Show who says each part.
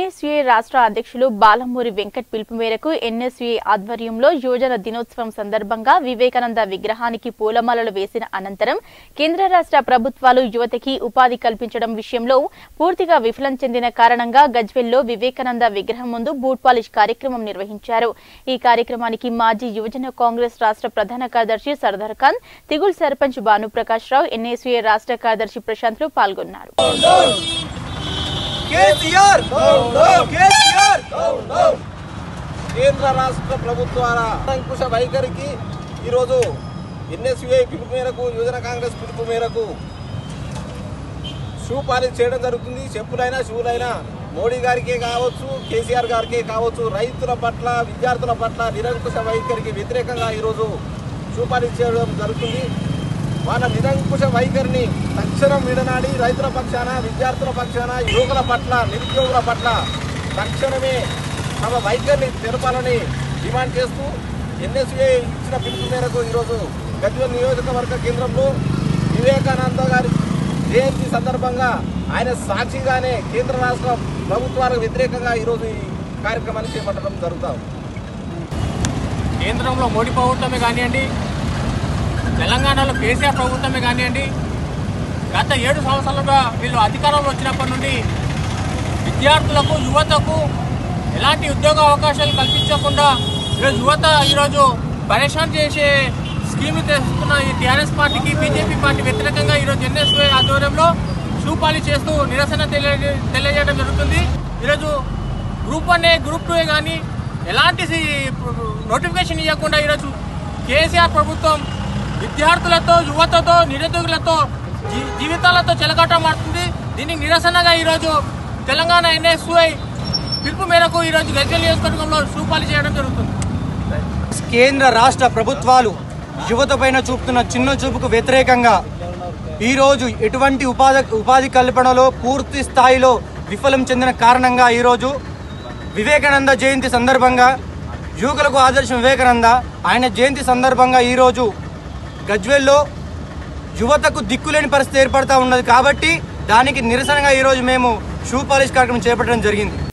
Speaker 1: NSUA రాష్ట్ర అధ్యక్షులు బాలమూరి వెంకట్ పిలుపు మేరకు ఎన్ఎస్యుఏ ఆధ్వర్యంలో యువజన దినోత్సవం సందర్భంగా వివేకానంద విగ్రహానికి పూలమాలలు వేసిన అనంతరం కేంద్ర రాష్ట్ర ప్రభుత్వాలు యువతకి ఉపాధి కల్పించడం విషయంలో పూర్తిగా విఫలం చెందిన కారణంగా గజ్వెల్లో వివేకానంద విగ్రహం ముందు బూట్ పాలిష్ కార్యక్రమం నిర్వహించారు ఈ కార్యక్రమానికి మాజీ యువజన కాంగ్రెస్ రాష్ట్ర ప్రధాన కార్యదర్శి సర్దార్ ఖాన్ తిగుల్ సర్పంచ్ భానుప్రకాష్ రావు ఎన్ఎస్యుఏ రాష్ట్ర కార్యదర్శి ప్రశాంత్లు పాల్గొన్నారు
Speaker 2: కేసీఆర్ కేసీఆర్ కేంద్ర రాష్ట్ర ప్రభుత్వాల అంకుశ వైఖరికి ఈరోజు ఎన్ఎస్యుఐ పిలుపు మేరకు యువజన కాంగ్రెస్ పిలుపు మేరకు షూ పాలిష్ చేయడం జరుగుతుంది చెప్పులైనా షూలైనా మోడీ గారికే కావచ్చు కేసీఆర్ గారికే కావచ్చు రైతుల పట్ల విద్యార్థుల పట్ల నిరంకుశ వైఖరికి వ్యతిరేకంగా ఈరోజు షూ పాలిష్ చేయడం జరుగుతుంది వాళ్ళ నిరంకుశ వైఖరిని తక్షణం విడనాడి రైతుల పక్షాన విద్యార్థుల పక్షాన యువకుల పట్ల నిరుద్యోగుల పట్ల తక్షణమే తమ వైఖరిని తెలపాలని డిమాండ్ చేస్తూ ఎన్ఎస్ఏ ఇచ్చిన పిలుపు మేరకు ఈరోజు గజ్వల్ నియోజకవర్గ కేంద్రంలో వివేకానంద గారి జయంతి సందర్భంగా ఆయన సాక్షిగానే కేంద్ర రాష్ట్ర ప్రభుత్వాలకు వ్యతిరేకంగా ఈరోజు ఈ కార్యక్రమాన్ని చేపట్టడం జరుగుతాం
Speaker 3: కేంద్రంలో మోడీ ప్రభుత్వమే కానివ్వండి తెలంగాణలో కేసీఆర్ ప్రభుత్వమే కానివ్వండి గత ఏడు సంవత్సరాలుగా వీళ్ళు అధికారంలో వచ్చినప్పటి నుండి విద్యార్థులకు యువతకు ఎలాంటి ఉద్యోగ అవకాశాలు కల్పించకుండా ఈరోజు యువత ఈరోజు పరేషాన్ చేసే స్కీమ్ తెస్తున్న ఈ టీఆర్ఎస్ పార్టీకి బీజేపీ పార్టీ వ్యతిరేకంగా ఈరోజు ఎన్ఎస్వై ఆధ్వర్యంలో షూపాలి చేస్తూ నిరసన తెలియ తెలియజేయడం జరుగుతుంది ఈరోజు group one A group two A కానీ ఎలాంటి నోటిఫికేషన్ ఇవ్వకుండా ఈరోజు కేసీఆర్ ప్రభుత్వం విద్యార్థులతో యువతతో నిరుద్యోగులతో జీ- జీవితాలతో చెలగాటమాడుతుంది దీనికి నిరసనగా ఈరోజు తెలంగాణ ఎన్ఎస్ఐ పిలుపు మేరకు ఈరోజు గజ్వెల్ నియోజకవర్గంలో షూపాలి చేయడం జరుగుతుంది
Speaker 4: కేంద్ర రాష్ట్ర ప్రభుత్వాలు యువత పైన చూపుతున్న చిన్న చూపుకు వ్యతిరేకంగా ఈరోజు ఎటువంటి ఉపాధి ఉపాధి కల్పనలో పూర్తి స్థాయిలో విఫలం చెందిన కారణంగా ఈరోజు వివేకానంద జయంతి సందర్భంగా యువకులకు ఆదర్శం వివేకానంద ఆయన జయంతి సందర్భంగా ఈరోజు గజ్వెల్లో యువతకు దిక్కులేని పరిస్థితి ఏర్పడతా ఉన్నది కాబట్టి దానికి నిరసనగా ఈరోజు మేము షూ పాలిష్ కార్యక్రమం చేపట్టడం జరిగింది